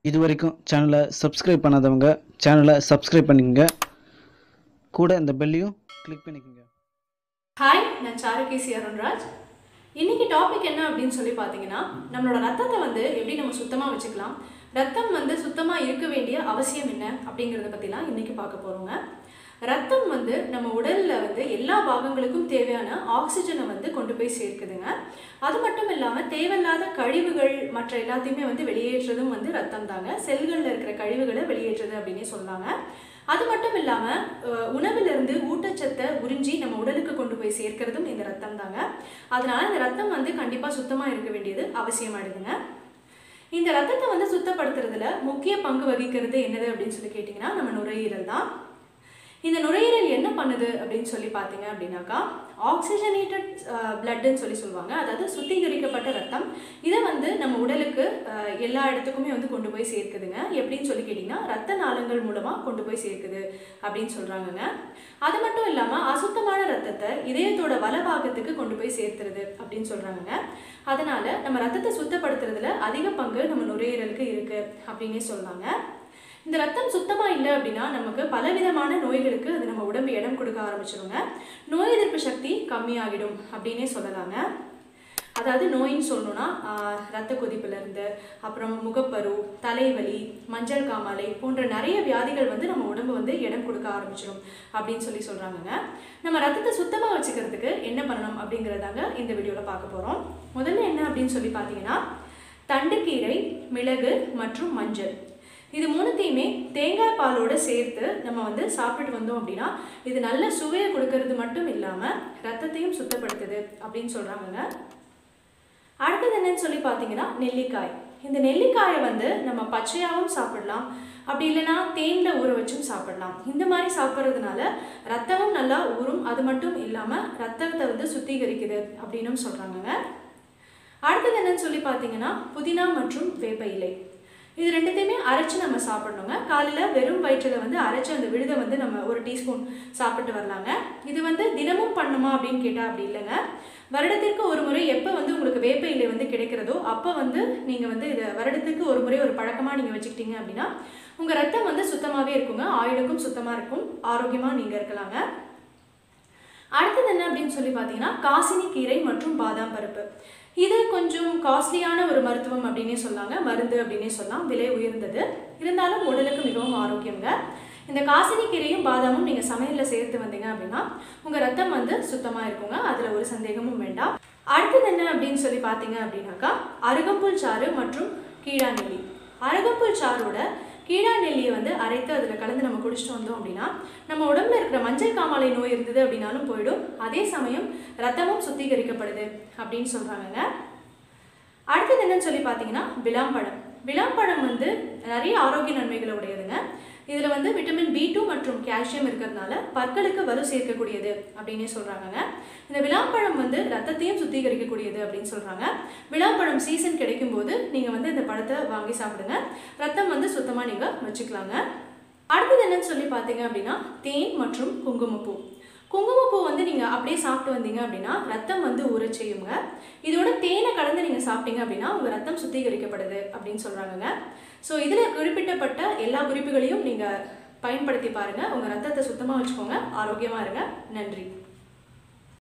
இது வரைக்கும் சேனலை சப்ஸ்கிரைப் பண்ணாதவங்க சேனலை சப்ஸ்கிரைப் பண்ணிக்கங்க கூட இந்த பெல்லையும் கிளிக் பண்ணிக்கோங்க ஹாய் நான் சாருகேசி அருண்ராஜ் இன்னைக்கு டாபிக் என்ன அப்படின்னு சொல்லி பார்த்தீங்கன்னா நம்மளோட ரத்தத்தை வந்து எப்படி நம்ம சுத்தமாக வச்சுக்கலாம் ரத்தம் வந்து சுத்தமாக இருக்க வேண்டிய அவசியம் என்ன அப்படிங்கிறத பற்றிலாம் இன்னைக்கு பார்க்க போகிறோங்க ரத்தம் வந்து நம்ம உடலில் வந்து எல்லா பாகங்களுக்கும் தேவையான ஆக்சிஜனை வந்து கொண்டு போய் சேர்க்குதுங்க அது மட்டும் இல்லாமல் தேவையில்லாத கழிவுகள் மற்ற எல்லாத்தையுமே வந்து வெளியேற்றுறதும் வந்து ரத்தம் தாங்க செல்களில் இருக்கிற கழிவுகளை வெளியேற்றுறது அப்படின்னே சொல்லாங்க அது மட்டும் இல்லாமல் உணவிலிருந்து ஊட்டச்சத்தை உறிஞ்சி நம்ம உடலுக்கு கொண்டு போய் சேர்க்கிறதும் இந்த ரத்தம் தாங்க அதனால இந்த ரத்தம் வந்து கண்டிப்பாக சுத்தமாக இருக்க வேண்டியது அவசியமாயிடுதுங்க இந்த ரத்தத்தை வந்து சுத்தப்படுத்துறதுல முக்கிய பங்கு வகிக்கிறது என்னது அப்படின்னு சொல்லி கேட்டிங்கன்னா நம்ம நுரையீரல் தான் இந்த நுரையீரல் என்ன பண்ணுது அப்படின்னு சொல்லி பார்த்தீங்க அப்படின்னாக்கா ஆக்சிஜனேட்டட் பிளட்னு சொல்லி சொல்லுவாங்க அதாவது சுத்திகரிக்கப்பட்ட ரத்தம் இதை வந்து நம்ம உடலுக்கு அஹ், எல்லா இடத்துக்குமே வந்து கொண்டு போய் சேர்க்குதுங்க எப்படின்னு சொல்லி கேட்டிங்கன்னா ரத்த நாளங்கள் மூலமாக கொண்டு போய் சேர்க்குது அப்படின்னு சொல்கிறாங்கங்க அது மட்டும் இல்லாமல் அசுத்தமான ரத்தத்தை இதயத்தோட வலபாகத்துக்கு கொண்டு போய் சேர்த்துறது அப்படின்னு சொல்கிறாங்கங்க அதனால நம்ம ரத்தத்தை சுத்தப்படுத்துறதுல அதிக பங்கு நம்ம நுரையீரலுக்கு இருக்கு அப்படின்னே சொல்லாங்க இந்த ரத்தம் சுத்தமாக இல்லை அப்படின்னா நமக்கு பலவிதமான நோய்களுக்கு அது நம்ம உடம்பு இடம் கொடுக்க ஆரம்பிச்சிருங்க நோய் எதிர்ப்பு சக்தி கம்மியாகிடும் அப்படின்னே சொல்லலாங்க அதாவது நோயின்னு சொல்லணும்னா ஆஹ், ரத்த கொதிப்புலேருந்து அப்புறம் முகப்பரு தலைவலி மஞ்சள் காமாலை போன்ற நிறைய வியாதிகள் வந்து நம்ம உடம்பு வந்து இடம் கொடுக்க ஆரம்பிச்சிடும் அப்படின்னு சொல்லி சொல்கிறாங்கங்க நம்ம ரத்தத்தை சுத்தமாக வச்சுக்கிறதுக்கு என்ன பண்ணணும் அப்படிங்கிறதாங்க இந்த வீடியோவில் பார்க்க போகிறோம் முதல்ல என்ன அப்படின்னு சொல்லி பார்த்தீங்கன்னா தண்டுக்கீரை மிளகு மற்றும் மஞ்சள் இது மூணுத்தையுமே தேங்காய் பாலோட சேர்த்து நம்ம வந்து சாப்பிட்டுட்டு வந்தோம் அப்படின்னா இது நல்ல சுவையை கொடுக்கறது மட்டும் இல்லாமல் ரத்தத்தையும் சுத்தப்படுத்துது அப்படின்னு சொல்கிறாங்கங்க அடுத்தது என்னன்னு சொல்லி பார்த்தீங்கன்னா நெல்லிக்காய் இந்த நெல்லிக்காயை வந்து நம்ம பச்சையாகவும் சாப்பிடலாம் அப்படி இல்லைன்னா தேனில் ஊற வச்சும் சாப்பிடலாம் இந்த மாதிரி சாப்பிட்றதுனால ரத்தமும் நல்லா ஊறும் அது மட்டும் இல்லாமல் ரத்தத்தை வந்து சுத்திகரிக்குது அப்படின்னும் சொல்கிறாங்கங்க அடுத்தது என்னன்னு சொல்லி பார்த்தீங்கன்னா புதினா மற்றும் வேப்ப இலை இது ரெண்டுத்தையுமே அரைச்சு நம்ம சாப்பிடணுங்க காலையில் வெறும் வயிற்றில் வந்து அரைச்சு அந்த விழுதை வந்து நம்ம ஒரு டீஸ்பூன் சாப்பிட்டு வரலாங்க இது வந்து தினமும் பண்ணுமா அப்படின்னு கேட்டால் அப்படி இல்லைங்க வருடத்திற்கு ஒரு முறை எப்போ வந்து உங்களுக்கு வேப்ப இலை வந்து கிடைக்கிறதோ அப்போ வந்து நீங்கள் வந்து இதை வருடத்துக்கு ஒரு முறை ஒரு பழக்கமாக நீங்கள் வச்சுக்கிட்டீங்க அப்படின்னா உங்கள் ரத்தம் வந்து சுத்தமாகவே இருக்குங்க ஆயுளுக்கும் சுத்தமாக இருக்கும் ஆரோக்கியமாக நீங்கள் இருக்கலாங்க அடுத்தது என்ன அப்படின்னு சொல்லி பார்த்தீங்கன்னா காசினி கீரை மற்றும் பாதாம் பருப்பு இது கொஞ்சம் காஸ்ட்லியான ஒரு மருத்துவம் அப்படின்னே சொல்லாங்க மருந்து அப்படின்னே சொல்லலாம் விலை உயர்ந்தது இருந்தாலும் உடலுக்கு மிகவும் ஆரோக்கியங்க இந்த காசினி கீரையும் பாதாமும் நீங்கள் சமையலில் சேர்த்து வந்தீங்க அப்படின்னா உங்கள் ரத்தம் வந்து சுத்தமாக இருக்குங்க அதில் ஒரு சந்தேகமும் வேண்டாம் அடுத்தது என்ன அப்படின்னு சொல்லி பார்த்தீங்க அப்படின்னாக்கா அருகம்புல் சாறு மற்றும் கீழாநெல்லி அருகம்புல் சாரோட கீழா நெல்லியை வந்து அரைத்து அதில் கலந்து நம்ம குடிச்சிட்டு வந்தோம் அப்படின்னா நம்ம உடம்புல இருக்கிற மஞ்சள் காமாலை நோய் இருந்தது அப்படின்னாலும் போயிடும் அதே சமயம் ரத்தமும் சுத்திகரிக்கப்படுது அப்படின்னு சொல்கிறாங்கங்க அடுத்தது என்னன்னு சொல்லி பார்த்தீங்கன்னா விளாம்பழம் விளாம்பழம் வந்து நிறைய ஆரோக்கிய நன்மைகளை உடையதுங்க இதில் வந்து விட்டமின் பி டூ மற்றும் கால்சியம் இருக்கிறதுனால பற்களுக்கு வலு சேர்க்கக்கூடியது அப்படின்னே சொல்கிறாங்கங்க இந்த விளாம்பழம் வந்து ரத்தத்தையும் சுத்திகரிக்கக்கூடியது அப்படின்னு சொல்கிறாங்க விளாம்பழம் சீசன் கிடைக்கும் போது நீங்கள் வந்து இந்த பழத்தை வாங்கி சாப்பிடுங்க ரத்தம் வந்து சுத்தமாக நீங்கள் வச்சுக்கலாங்க அடுத்தது என்னன்னு சொல்லி பார்த்தீங்க அப்படின்னா தேன் மற்றும் குங்குமப்பூ குங்குமப்பூ வந்து நீங்கள் அப்படியே சாப்பிட்டு வந்தீங்க அப்படின்னா ரத்தம் வந்து ஊறச் செய்யுங்க இதோட தேனை கலந்து நீங்கள் சாப்பிட்டீங்க அப்படின்னா உங்கள் ரத்தம் சுத்திகரிக்கப்படுது அப்படின்னு சொல்கிறாங்கங்க ஸோ இதில் குறிப்பிட்டப்பட்ட எல்லா குறிப்புகளையும் நீங்கள் பயன்படுத்தி பாருங்கள் உங்கள் ரத்தத்தை சுத்தமாக வச்சுக்கோங்க ஆரோக்கியமாக இருங்க நன்றி